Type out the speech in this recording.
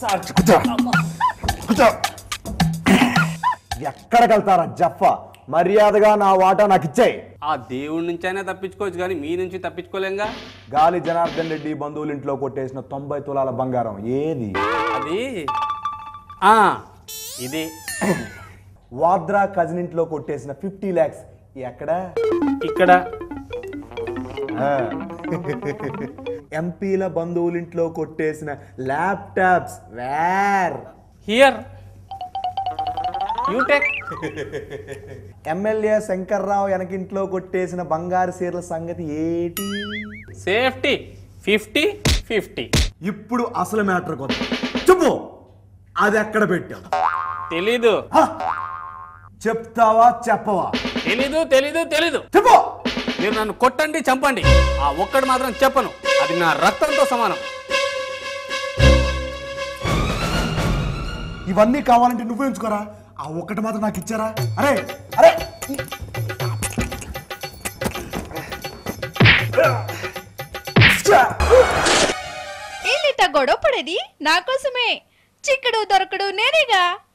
కూర్చో కూర్చో ఎక్కడికి వెళ్తారా జఫా మర్యాదగా నా వాటా నాకు ఇచ్చేయి ఆ దేవుడి నుంచైనా తప్పించుకోవచ్చు కానీ మీ నుంచి తప్పించుకోలేంగా గాలి జనార్దన్ రెడ్డి బంధువుల ఇంట్లో కొట్టేసిన తొంభై తులాల బంగారం ఏది అది ఆ ఇది వాద్రా కజిన్ ఇంట్లో కొట్టేసిన ఫిఫ్టీ ల్యాక్స్ ఎక్కడ ఇక్కడ ఆ. ఎంపీల బంధువుల ఇంట్లో కొట్టేసిన ల్యాప్టాప్స్ వేర్ హియర్ యూటెక్ ఎమ్మెల్యే శంకర్రావు వెనకింట్లో కొట్టేసిన బంగారు సీరల సంగతి ఏటి సేఫ్టీ ఫిఫ్టీ ఫిఫ్టీ ఇప్పుడు అసలు మ్యాటర్ కొత్త చెప్పు అది ఎక్కడ పెట్టావు తెలీదు హ! చెప్తావా చెప్పవా తెలీదు తెలీదు తెలీదు చెప్పు మీరు నన్ను కొట్టండి చంపండి ఆ ఒక్కడు మాత్రం చెప్పను అది నా రక్తంతో సమానం ఇవన్నీ కావాలంటే నువ్వే ఉంచుకోరా ఆ ఒక్కటి మాత్రం నాకు ఇచ్చారా అరే అరే ఏంటిట గొడవ పడేది నా కోసమే చిక్కడు దొరకడు నేనేగా